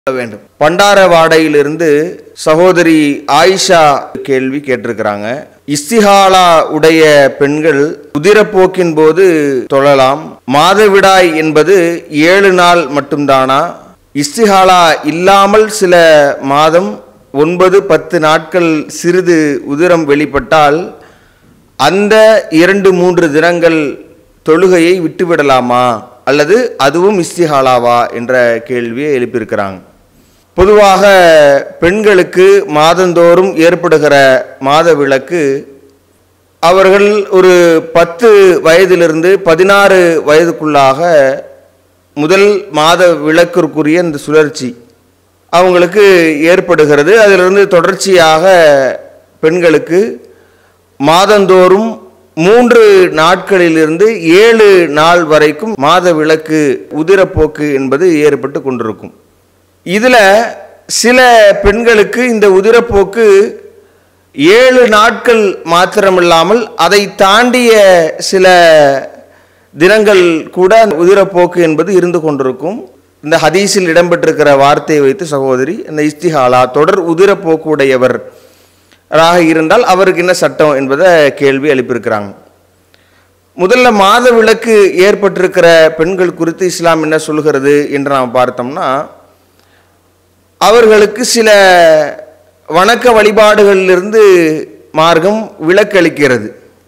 கொள்ள வேண்டும் பண்டாரவாடையிலிருந்து சகோதரி ஆயிஷா கேள்வி கேட்டிருக்கிறாங்க இஸ்திஹாலா உடைய பெண்கள் உதிரப்போக்கின் போது தொழலாம் மாதவிடாய் என்பது ஏழு நாள் மட்டும்தானா இஸ்திஹாலா இல்லாமல் சில மாதம் ஒன்பது பத்து நாட்கள் சிறிது உதிரம் வெளிப்பட்டால் அந்த இரண்டு மூன்று தினங்கள் தொழுகையை விட்டுவிடலாமா அல்லது அதுவும் இஸ்திஹாலாவா என்ற கேள்வியை எழுப்பியிருக்கிறாங்க பொதுவாக பெண்களுக்கு மாதந்தோறும் ஏற்படுகிற மாத விளக்கு அவர்கள் ஒரு பத்து வயதிலிருந்து பதினாறு வயதுக்குள்ளாக முதல் மாத விளக்கிற்குரிய இந்த சுழற்சி அவங்களுக்கு ஏற்படுகிறது அதிலிருந்து தொடர்ச்சியாக பெண்களுக்கு மாதந்தோறும் மூன்று நாட்களிலிருந்து ஏழு நாள் வரைக்கும் மாத விளக்கு உதிரப்போக்கு என்பது ஏற்பட்டு கொண்டிருக்கும் இதில் சில பெண்களுக்கு இந்த உதிரப்போக்கு ஏழு நாட்கள் மாத்திரமில்லாமல் அதை தாண்டிய சில தினங்கள் கூட அந்த உதிரப்போக்கு என்பது இருந்து கொண்டிருக்கும் இந்த ஹதீஸில் இடம்பெற்றிருக்கிற வார்த்தையை வைத்து சகோதரி இந்த இஸ்திஹாலா தொடர் உதிரப்போக்கு உடையவர் ராக இருந்தால் அவருக்கு என்ன சட்டம் என்பதை கேள்வி எழுப்பியிருக்கிறாங்க முதல்ல மாத விளக்கு ஏற்பட்டிருக்கிற பெண்கள் குறித்து இஸ்லாம் என்ன சொல்கிறது என்று நாம் பார்த்தோம்னா அவர்களுக்கு சில வணக்க வழிபாடுகளிலிருந்து மார்க்கம் விளக்களிக்கிறது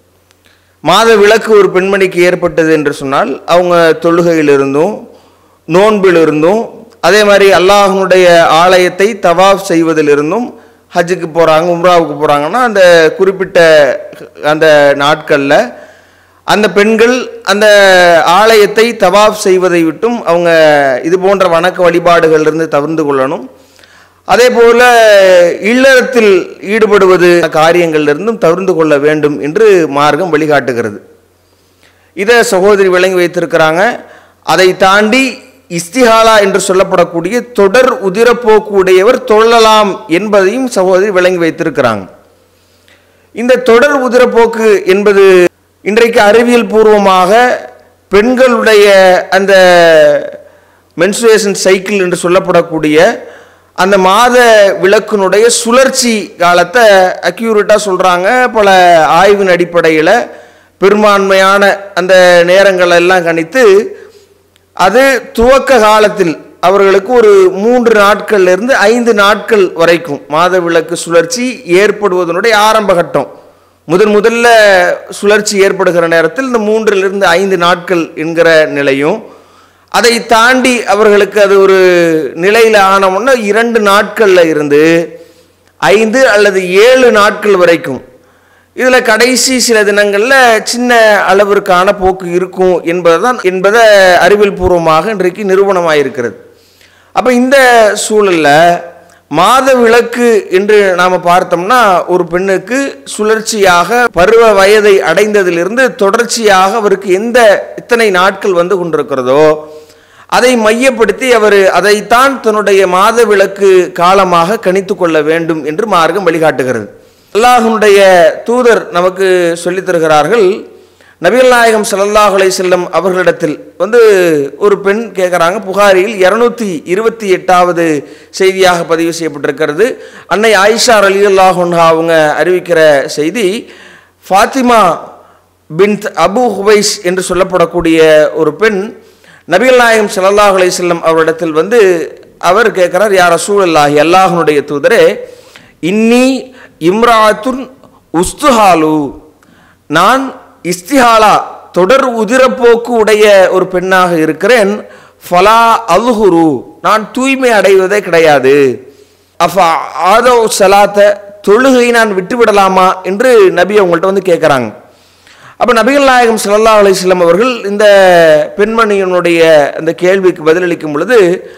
மாத விளக்கு ஒரு பெண்மணிக்கு ஏற்பட்டது என்று சொன்னால் அவங்க தொழுகையிலிருந்தும் நோன்பிலிருந்தும் அதே மாதிரி அல்லாஹனுடைய ஆலயத்தை தவாஃப் செய்வதிலிருந்தும் ஹஜ்ஜுக்கு போகிறாங்க உம்ராவுக்கு போகிறாங்கன்னா அந்த குறிப்பிட்ட அந்த நாட்களில் அந்த பெண்கள் அந்த ஆலயத்தை தவாஃப் செய்வதை விட்டும் அவங்க இது போன்ற வணக்க வழிபாடுகளிலிருந்து தவிர்ந்து கொள்ளணும் அதே போல இல்லறத்தில் ஈடுபடுவது காரியங்களிலிருந்தும் தவிர்ந்து கொள்ள வேண்டும் என்று மார்க்கம் வழிகாட்டுகிறது இதை சகோதரி விளங்கி வைத்திருக்கிறாங்க அதை தாண்டி இஸ்திஹாலா என்று சொல்லப்படக்கூடிய தொடர் உதிரப்போக்கு உடையவர் தொழலாம் என்பதையும் சகோதரி விளங்கி வைத்திருக்கிறாங்க இந்த தொடர் உதிரப்போக்கு என்பது இன்றைக்கு அறிவியல் பூர்வமாக பெண்களுடைய அந்த மென்சுரேஷன் சைக்கிள் என்று சொல்லப்படக்கூடிய அந்த மாத விளக்கினுடைய சுழற்சி காலத்தை அக்யூரேட்டாக சொல்கிறாங்க பல ஆய்வின் அடிப்படையில் பெரும்பான்மையான அந்த நேரங்கள் எல்லாம் கணித்து அது துவக்க காலத்தில் அவர்களுக்கு ஒரு மூன்று நாட்கள்ல இருந்து ஐந்து நாட்கள் வரைக்கும் மாத விளக்கு சுழற்சி ஏற்படுவதனுடைய ஆரம்ப கட்டம் முதன் முதல்ல சுழற்சி ஏற்படுகிற நேரத்தில் இந்த மூன்றிலிருந்து ஐந்து நாட்கள் என்கிற நிலையும் அதை தாண்டி அவர்களுக்கு அது ஒரு நிலையில் ஆனவுடனே இரண்டு நாட்களில் இருந்து ஐந்து அல்லது ஏழு நாட்கள் வரைக்கும் இதில் கடைசி சில தினங்களில் சின்ன அளவிற்கான போக்கு இருக்கும் என்பதுதான் என்பதை அறிவியல் பூர்வமாக இன்றைக்கு நிரூபணமாக இருக்கிறது அப்போ இந்த சூழலில் மாத விளக்கு என்று நாம் பார்த்தோம்னா ஒரு பெண்ணுக்கு சுழற்சியாக பருவ வயதை அடைந்ததிலிருந்து தொடர்ச்சியாக அவருக்கு எந்த இத்தனை நாட்கள் வந்து கொண்டிருக்கிறதோ அதை மையப்படுத்தி அவர் அதைத்தான் தன்னுடைய மாத விளக்கு காலமாக கணித்து கொள்ள வேண்டும் என்று மார்க்கம் வழிகாட்டுகிறது அல்லாஹனுடைய தூதர் நமக்கு சொல்லித் தருகிறார்கள் நபிகள் நாயகம் ஸல்லல்லாஹு அலைஹி செல்லம் அவர்களிடத்தில் வந்து ஒரு பெண் கேட்குறாங்க புகாரியில் இரநூத்தி இருபத்தி எட்டாவது செய்தியாக பதிவு செய்யப்பட்டிருக்கிறது அன்னை ஆயிஷா அலி அல்லாஹா அவங்க அறிவிக்கிற செய்தி ஃபாத்திமா பின்த் அபு ஹுபைஸ் என்று சொல்லப்படக்கூடிய ஒரு பெண் நபிகள் நாயகம் ஸல்லல்லாஹு அலைஹி செல்லம் அவரிடத்தில் வந்து அவர் கேட்குறார் யார் ரசூலுல்லாஹி அல்லாஹனுடைய தூதரே இன்னி இம்ராத்துன் உஸ்துஹாலு நான் இஸ்திஹாலா தொடர் உதிரப்போக்கு உடைய ஒரு பெண்ணாக இருக்கிறேன் ஃபலா அல்ஹுரு நான் தூய்மை அடைவதே கிடையாது அஃப ஆதோ சலாத்த தொழுகை நான் விட்டு விடலாமா என்று நபி அவங்கள்ட்ட வந்து கேட்குறாங்க அப்போ நபிகள் நாயகம் ஸல்லல்லாஹு அலைஹி வஸல்லம் அவர்கள் இந்த பெண்மணியினுடைய அந்த கேள்விக்கு பதிலளிக்கும் பொழுது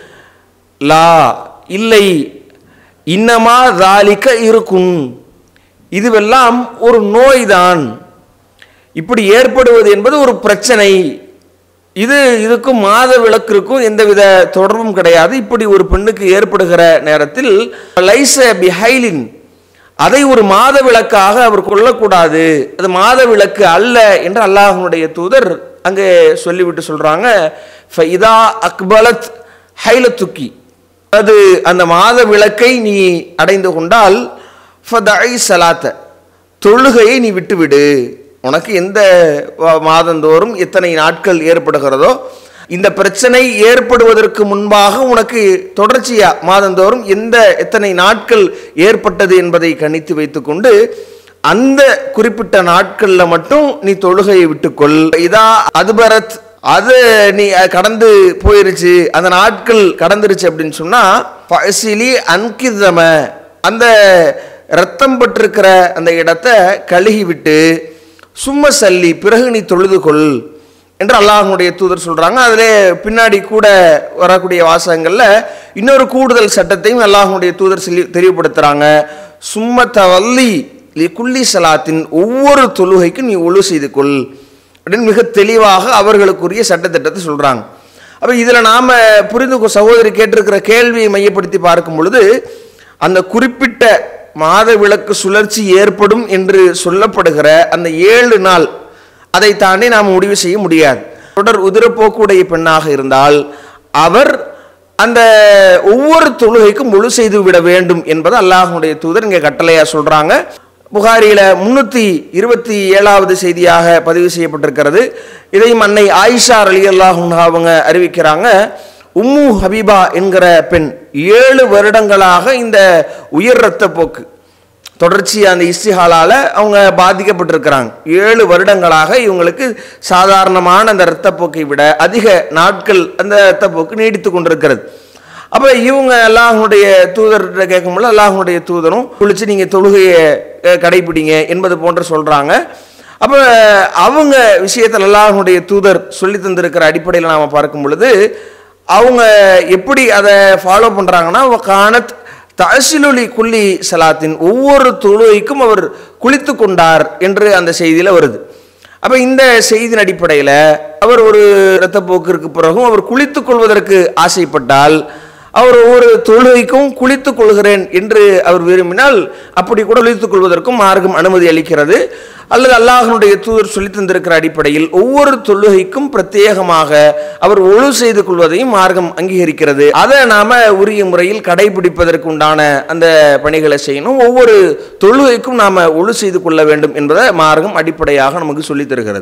லா இல்லை இன்னமா தாலிக்க இருக்கும் இதுவெல்லாம் ஒரு நோய்தான் இப்படி ஏற்படுவது என்பது ஒரு பிரச்சனை இது இதுக்கும் மாத விளக்கிற்கும் எந்தவித தொடர்பும் கிடையாது இப்படி ஒரு பெண்ணுக்கு ஏற்படுகிற நேரத்தில் லைச பிஹைலின் அதை ஒரு மாத விளக்காக அவர் கொள்ளக்கூடாது அது மாத விளக்கு அல்ல என்று அல்லாஹனுடைய தூதர் அங்கே சொல்லிவிட்டு சொல்றாங்க ஃபைதா அக்பலத் ஹைலத்துக்கி அது அந்த மாத விளக்கை நீ அடைந்து கொண்டால் ஃபதஐ சலாத்த தொழுகையை நீ விட்டுவிடு உனக்கு எந்த வ- மாதந்தோறும் எத்தனை நாட்கள் ஏற்படுகிறதோ இந்த பிரச்சனை ஏற்படுவதற்கு முன்பாக உனக்கு தொடர்ச்சியா மாதந்தோறும் எந்த எத்தனை நாட்கள் ஏற்பட்டது என்பதை கணித்து வைத்துக்கொண்டு அந்த குறிப்பிட்ட நாட்கள்ல மட்டும் நீ தொழுகையை விட்டுக்கொள் இதா அதுபரத் அது நீ அஹ், கடந்து போயிருச்சு அந்த நாட்கள் கடந்துருச்சு அப்படின்னு சொன்னா பசிலி அன்கிதம அந்த ரத்தம் பட்டிருக்கிற அந்த இடத்த கழுகி விட்டு சும்ம சல்லி பிறகு நீ தொழுது கொள் என்று அல்லாஹ்வுடைய தூதர் சொல்றாங்க அதிலே பின்னாடி கூட வரக்கூடிய வாசகங்கள்ல இன்னொரு கூடுதல் சட்டத்தையும் அல்லாஹ்வுடைய தூதர் சொல்லி தெளிவுபடுத்துறாங்க சும்ம தவல்லி குல்லி சலாத்தின் ஒவ்வொரு தொழுகைக்கும் நீ ஒழு செய்து கொள் அப்படின்னு மிக தெளிவாக அவர்களுக்குரிய சட்டத்திட்டத்தை சொல்றாங்க அப்ப இதுல நாம புரிந்து கொ- சகோதரி கேட்டிருக்கிற கேள்வியை மையப்படுத்தி பார்க்கும் பொழுது அந்த குறிப்பிட்ட மாத விளக்கு சுழற்சி ஏற்படும் என்று சொல்லப்படுகிற அந்த ஏழு நாள் அதை தாண்டி நாம் முடிவு செய்ய முடியாது தொடர் உதிரப்போக்குடைய பெண்ணாக இருந்தால் அவர் அந்த ஒவ்வொரு தொழுகைக்கும் முழு செய்து விட வேண்டும் என்பது அல்லாஹ்வுடைய தூதர் இங்கே கட்டளையா சொல்றாங்க புகாரியில முன்னூத்தி இருபத்தி ஏழாவது செய்தியாக பதிவு செய்யப்பட்டிருக்கிறது இதையும் அன்னை ஆயிஷா அலி அல்லாஹ் அவங்க அறிவிக்கிறாங்க உம்மு ஹபீபா என்கிற பெண் ஏழு வருடங்களாக இந்த உயர் இரத்த போக்கு தொடர்ச்சியாக அந்த இஸ்திஹாலால அவங்க பாதிக்கப்பட்டிருக்கிறாங்க ஏழு வருடங்களாக இவங்களுக்கு சாதாரணமான அந்த இரத்தப்போக்கை விட அதிக நாட்கள் அந்த இரத்தப்போக்கு நீடித்து கொண்டிருக்கிறது அப்போ இவங்க அல்லாஹனுடைய தூதர்கிட்ட கேட்கும்போது அல்லாஹனுடைய தூதரும் குளிச்சு நீங்கள் தொழுகையை அஹ், கடைபிடிங்க என்பது போன்று சொல்கிறாங்க அப்போ அவங்க விஷயத்தில் அல்லாஹனுடைய தூதர் சொல்லி தந்திருக்கிற அடிப்படையில் நாம் பார்க்கும் பொழுது அவங்க எப்படி அதை ஃபாலோ பண்ணுறாங்கன்னா கானத் தசிலுலி குல்லி சலாத்தின் ஒவ்வொரு தொழுகைக்கும் அவர் குளித்து கொண்டார் என்று அந்த செய்தியில் வருது அப்போ இந்த செய்தியின் அடிப்படையில் அவர் ஒரு இரத்தப்போக்கிற்கு பிறகும் அவர் குளித்துக் கொள்வதற்கு ஆசைப்பட்டால் அவர் ஒவ்வொரு தொழுகைக்கும் குளித்துக் கொள்கிறேன் என்று அவர் விரும்பினால் அப்படி கூட குளித்துக் கொள்வதற்கும் மார்க்கம் அனுமதி அளிக்கிறது அல்லது அல்லாஹனுடைய தூதர் சொல்லி தந்திருக்கிற அடிப்படையில் ஒவ்வொரு தொழுகைக்கும் பிரத்யேகமாக அவர் ஒழு செய்து கொள்வதையும் மார்க்கம் அங்கீகரிக்கிறது அதை நாம உரிய முறையில் கடைபிடிப்பதற்கு உண்டான அந்த பணிகளை செய்யணும் ஒவ்வொரு தொழுகைக்கும் நாம ஒழு செய்து கொள்ள வேண்டும் என்பதை மார்க்கம் அடிப்படையாக நமக்கு சொல்லித் தருகிறது